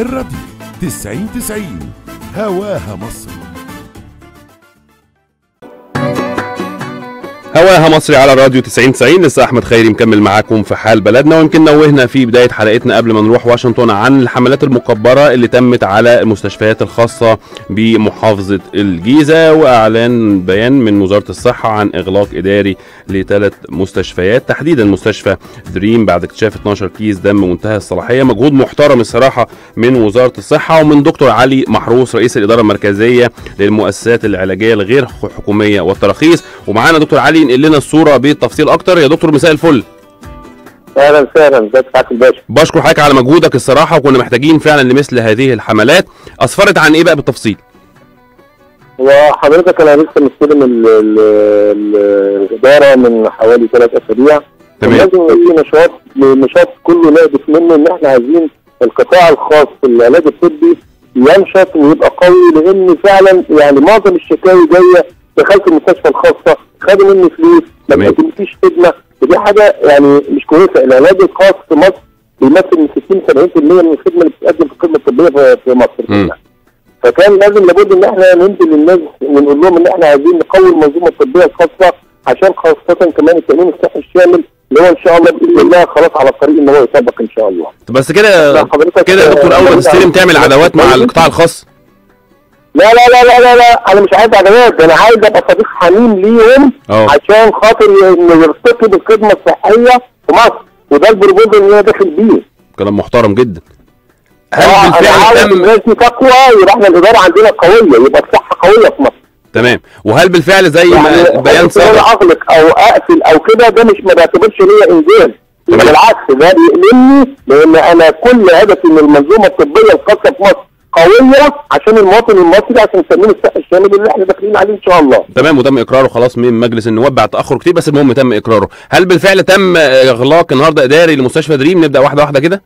الراديو 90 90 هواها مصر هواها مصري على راديو 90 90 لسه احمد خيري مكمل معاكم في حال بلدنا ويمكن نوهنا في بدايه حلقتنا قبل ما نروح واشنطن عن الحملات المكبره اللي تمت على المستشفيات الخاصه بمحافظه الجيزه واعلان بيان من وزاره الصحه عن اغلاق اداري لثلاث مستشفيات تحديدا مستشفى دريم بعد اكتشاف 12 كيس دم منتهى الصلاحيه مجهود محترم الصراحه من وزاره الصحه ومن دكتور علي محروس رئيس الاداره المركزيه للمؤسسات العلاجيه الغير حكوميه والتراخيص ومعانا دكتور علي ينقل لنا الصوره بالتفصيل اكتر يا دكتور مساء الفل اهلا وسهلا ازيك حضرتك الباشا بشكر حضرتك على مجهودك الصراحه وكنا محتاجين فعلا لمثل هذه الحملات اسفرت عن ايه بقى بالتفصيل وحضرتك انا لسه مستلم ال- ال- ال- الاداره من حوالي ثلاث اسابيع تمام. لازم يبقى في نشاط نشاط كله نهدف منه ان احنا عايزين القطاع الخاص في العلاج الطبي ينشط ويبقى قوي لان فعلا يعني معظم الشكاوي جايه دخلت المستشفى الخاصه خدوا مني فلوس ما تمام. بقدمتيش خدمه ودي حاجه يعني مش كويسه العلاج الخاص في مصر بيمثل من 60 70% من الخدمه اللي بتتقدم في الخدمه الطبيه في- في مصر مم. كلها. فكان لازم لابد ان احنا ننزل للناس ونقول لهم ان احنا عايزين نقوي المنظومه الطبيه الخاصه عشان خاصه كمان التامين الصحي الشامل اللي هو ان شاء الله باذن الله خلاص على الطريق ان هو يطبق ان شاء الله. طب بس كده لا، حضرتك- كده يا دكتور اول ما تستلم تعمل عداوات مع القطاع الخاص لا لا لا لا لا, لا انا مش عايز عداوات ده انا عايز ابقى صديق حميم ليهم اه. عشان خاطر ي- يرتقي بالخدمه الصحيه في مصر وده البروبوزل اللي انا داخل بيه. كلام محترم جدا اه هل انا بالفعل عايز تم الناس دي تقوى يبقى احنا الاداره عندنا قويه يبقى الصحه قويه في مصر. تمام وهل بالفعل زي ما يعني البيان ان انا صدر اغلق او اقفل او كده ده مش ما بعتبرش ليا انجاز تمام. بالعكس ده بيؤلمني لان انا كل هدفي من المنظومه الطبيه الخاصه في مصر قويه عشان المواطن المصري عشان التامين الصحي الشامل اللي احنا داخلين عليه ان شاء الله. تمام وتم اقراره خلاص من مجلس النواب بعد تاخر كتير بس المهم تم اقراره هل بالفعل تم اغلاق النهارده اداري لمستشفى دريم نبدا واحده واحده كده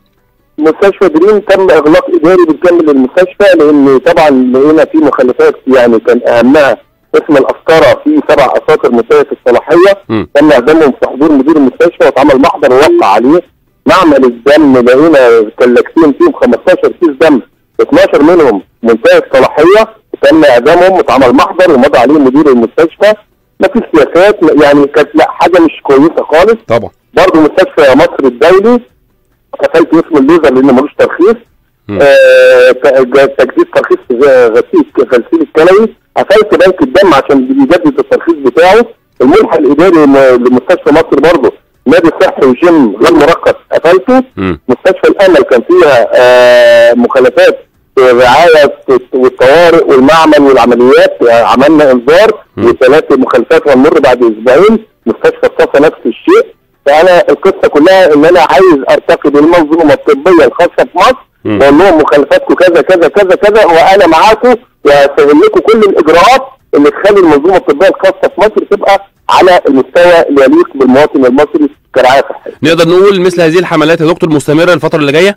مستشفى دريم تم اغلاق اداري بالكامل للمستشفى لان طبعا لقينا في مخالفات يعني كان اهمها اسم القسطره في سبع اساطر منتهيه الصلاحيه مم. تم اعدامهم في حضور مدير المستشفى واتعمل محضر ووقع عليه معمل الدم لقينا كلاكتين فيهم 15 كيس دم 12 منهم منتهي الصلاحيه تم اعدامهم واتعمل محضر ومضى عليه مدير المستشفى ما فيش سياسات يعني كانت لا حاجه مش كويسه خالص طبعا برضه مستشفى مصر الدولي قفلت اسم الليزر لانه ملوش ترخيص مم. آه، ت- ج- تجديد ترخيص غ- غسيل غسيل الكلوي قفلت بنك الدم عشان يجدد الترخيص بتاعه الملحق الاداري م- لمستشفى مصر برضه نادي صحي وجيم غير مرخص قفلته مم. مستشفى الامل كان فيها آه، مخالفات في الرعايه والطوارئ والمعمل والعمليات آه، عملنا انذار مم. وثلاث مخالفات هنمر بعد اسبوعين مستشفى الصفا نفس الشيء فانا القصه كلها ان انا عايز ارتقي بالمنظومه الطبيه الخاصه في مصر مم. واقول لهم مخالفاتكم كذا كذا كذا كذا وانا معاكم واسهل لكم كل الاجراءات اللي تخلي المنظومه الطبيه الخاصه في مصر تبقى على المستوى اللي يليق بالمواطن المصري كرعايه صحيه. نقدر نقول مثل هذه الحملات يا دكتور مستمره الفتره اللي جايه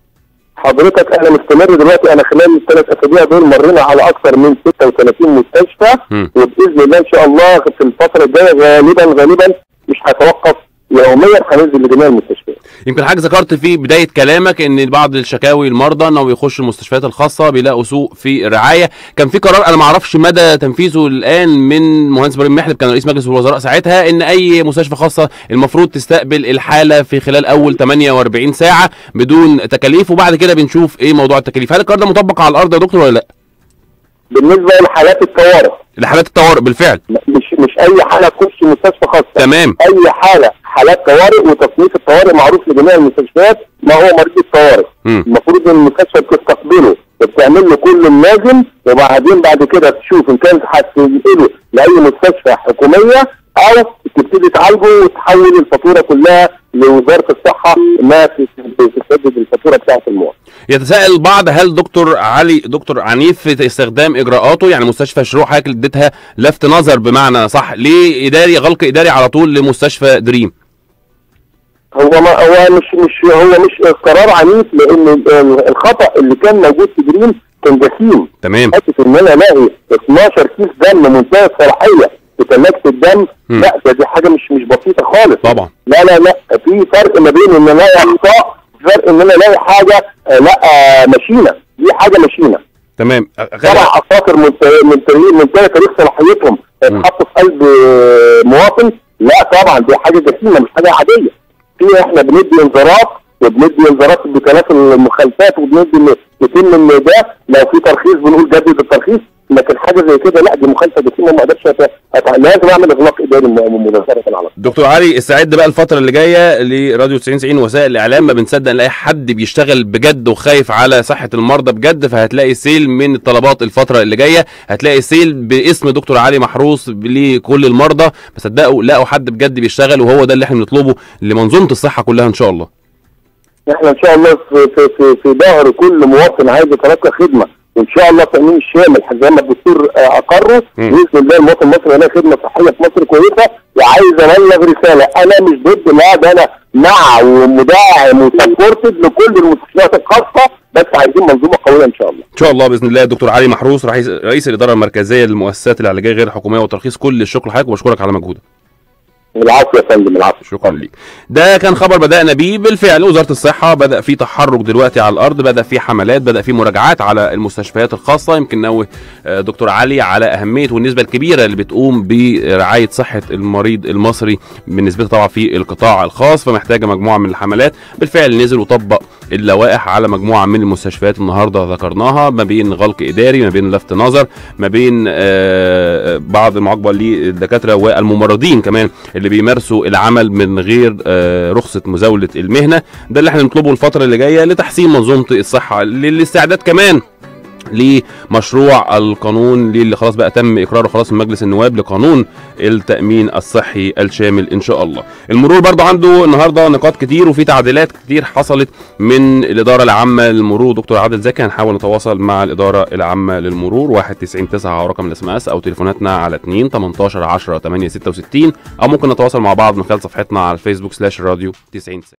حضرتك انا مستمر دلوقتي انا خلال الثلاث اسابيع دول مرينا على اكثر من 36 مستشفى مم. وباذن الله ان شاء الله في الفتره الجايه غالبا غالبا مش هتوقف يوميا هننزل لجميع المستشفيات. يمكن حضرتك ذكرت في بدايه كلامك ان بعض الشكاوي المرضى انه بيخشوا المستشفيات الخاصه بيلاقوا سوء في الرعايه كان في قرار انا ما اعرفش مدى تنفيذه الان من مهندس ابراهيم محلب كان رئيس مجلس الوزراء ساعتها ان اي مستشفى خاصه المفروض تستقبل الحاله في خلال اول 48 ساعه بدون تكاليف وبعد كده بنشوف ايه موضوع التكاليف هل القرار ده مطبق على الارض يا دكتور ولا لا بالنسبه لحالات الطوارئ لحالات الطوارئ بالفعل مش مش اي حاله تخش مستشفى خاصه تمام اي حاله حالات طوارئ وتصنيف الطوارئ معروف لجميع المستشفيات ما هو مريض الطوارئ مم. المفروض ان المستشفى بتستقبله وبتعمل له كل اللازم وبعدين بعد كده تشوف ان كانت هتنقله لاي مستشفى حكوميه او تبتدي تعالجه وتحول الفاتوره كلها لوزاره الصحه انها تسدد الفاتوره بتاعت المواطن. يتساءل البعض هل دكتور علي دكتور عنيف في استخدام اجراءاته يعني مستشفى شروق حضرتك اديتها لفت نظر بمعنى صح ليه اداري غلق اداري على طول لمستشفى دريم هو ما هو مش مش هو مش قرار عنيف لان ال- الخطا اللي كان موجود في دريم كان جسيم تمام حته ان انا الاقي 12 كيس دم منتهى الصلاحيه في ثلاجه الدم مم. لا ده دي حاجه مش مش بسيطه خالص طبعا لا لا لا في فرق ما بين ان الاقي اخطاء الفرق ان انا الاقي حاجه آه، لا آه، ماشينه دي حاجه ماشينه تمام سبع غالي اساطر منتهي منتهي منتهي تاريخ صلاحيتهم اتحطوا في قلب آه، مواطن لا طبعا دي حاجه جسيمه مش حاجه عاديه في احنا بندي انذارات وبندي انذارات بكلام المخالفات وبندي إن يتم ان ده لو في ترخيص بنقول جدد الترخيص لكن حاجه زي كده لا دي مخالفه جسيمه ما اقدرش أت- أت- لازم اعمل اغلاق اداري م- مباشره على طول دكتور علي استعد بقى الفترة اللي جاية لراديو 90 90 وسائل الإعلام ما بنصدق نلاقي حد بيشتغل بجد وخايف على صحة المرضى بجد فهتلاقي سيل من الطلبات الفترة اللي جاية هتلاقي سيل باسم دكتور علي محروس لكل المرضى فصدقوا لقوا حد بجد بيشتغل وهو ده اللي احنا بنطلبه لمنظومة الصحة كلها إن شاء الله احنا ان شاء الله في في في, في ظهر كل مواطن عايز يتلقى خدمه وان شاء الله التامين الشامل زي ما الدكتور آه، اقره مم. باذن الله المواطن المصري يلاقي خدمه صحيه في مصر كويسه وعايز ابلغ رساله انا مش ضد لا ده انا مع ومدعم وسبورتد لكل المستشفيات الخاصه بس عايزين منظومه قويه ان شاء الله ان شاء الله باذن الله دكتور علي محروس رئيس رئيس الاداره المركزيه للمؤسسات العلاجيه غير الحكوميه وترخيص كل الشكر لحضرتك وبشكرك على مجهودك العفو يا فندم العفو شكرا ليك ده كان خبر بدأنا بيه بالفعل وزارة الصحة بدأ في تحرك دلوقتي على الأرض بدأ في حملات بدأ في مراجعات على المستشفيات الخاصة يمكن نوه آه، دكتور علي على أهمية والنسبة الكبيرة اللي بتقوم برعاية صحة المريض المصري بالنسبة طبعا في القطاع الخاص فمحتاجة مجموعة من الحملات بالفعل نزل وطبق اللوائح على مجموعة من المستشفيات النهاردة ذكرناها ما بين غلق إداري ما بين لفت نظر ما بين آه، بعض المعاقبة للدكاترة والممرضين كمان اللي بيمارسوا العمل من غير آه، رخصة مزاولة المهنة ده اللي احنا نطلبه الفترة اللي جاية لتحسين منظومة الصحة للاستعداد كمان لمشروع القانون اللي خلاص بقى تم اقراره خلاص من مجلس النواب لقانون التامين الصحي الشامل ان شاء الله المرور برضو عنده النهارده نقاط كتير وفي تعديلات كتير حصلت من الاداره العامه للمرور دكتور عادل زكي هنحاول نتواصل مع الاداره العامه للمرور 19 رقم الاس ام اس او تليفوناتنا على 2 18 10 8 66 او ممكن نتواصل مع بعض من خلال صفحتنا على الفيسبوك سلاش راديو 90